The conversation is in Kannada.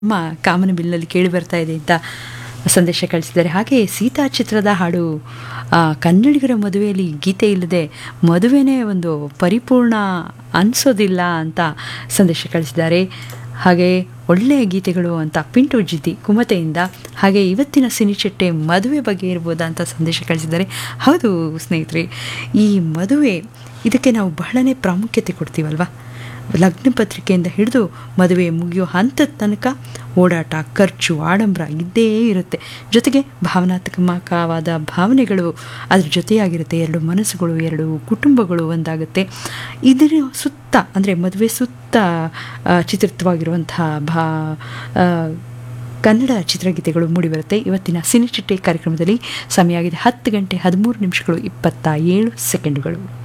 ನಮ್ಮ ಕಾಮನಬಿಲ್ನಲ್ಲಿ ಕೇಳಿ ಬರ್ತಾ ಇದೆ ಅಂತ ಸಂದೇಶ ಕಳಿಸಿದ್ದಾರೆ ಹಾಗೆ ಸೀತಾ ಚಿತ್ರದ ಹಾಡು ಆ, ಕನ್ನಡಿಗರ ಮದುವೆಯಲ್ಲಿ ಗೀತೆ ಇಲ್ಲದೆ ಮದುವೆನೇ ಒಂದು ಪರಿಪೂರ್ಣ ಅನಿಸೋದಿಲ್ಲ ಅಂತ ಸಂದೇಶ ಕಳಿಸಿದ್ದಾರೆ ಹಾಗೆ ಒಳ್ಳೆಯ ಗೀತೆಗಳು ಅಂತ ಪಿಂಟು ಜಿತಿ ಕುಮತೆಯಿಂದ ಹಾಗೆ ಇವತ್ತಿನ ಸಿನಿಚಿಟ್ಟೆ ಮದುವೆ ಬಗ್ಗೆ ಇರ್ಬೋದಾ ಅಂತ ಸಂದೇಶ ಕಳಿಸಿದ್ದಾರೆ ಹೌದು ಸ್ನೇಹಿತರೆ ಈ ಮದುವೆ ಇದಕ್ಕೆ ನಾವು ಬಹಳನೇ ಪ್ರಾಮುಖ್ಯತೆ ಕೊಡ್ತೀವಲ್ವಾ ಲಗ್ನ ಪತ್ರಿಕೆಯಿಂದ ಹಿಡಿದು ಮದುವೆ ಮುಗಿಯೋ ಹಂತದ ತನಕ ಓಡಾಟ ಖರ್ಚು ಆಡಂಬರ ಇದ್ದೇ ಇರುತ್ತೆ ಜೊತೆಗೆ ಭಾವನಾತ್ಮಕವಾದ ಭಾವನೆಗಳು ಅದ್ರ ಜೊತೆಯಾಗಿರುತ್ತೆ ಎರಡು ಮನಸ್ಸುಗಳು ಎರಡು ಕುಟುಂಬಗಳು ಒಂದಾಗುತ್ತೆ ಇದರ ಸುತ್ತ ಅಂದರೆ ಮದುವೆ ಸುತ್ತ ಆ, ಚಿತ್ರಿತವಾಗಿರುವಂತಹ ಭಾ ಆ, ಕನ್ನಡ ಚಿತ್ರಗೀತೆಗಳು ಮೂಡಿಬರುತ್ತೆ ಇವತ್ತಿನ ಸಿನಿಚಿಟ್ಟೆ ಕಾರ್ಯಕ್ರಮದಲ್ಲಿ ಸಮಯ ಆಗಿದೆ ಹತ್ತು ಗಂಟೆ ಹದಿಮೂರು ನಿಮಿಷಗಳು ಇಪ್ಪತ್ತ ಏಳು ಸೆಕೆಂಡುಗಳು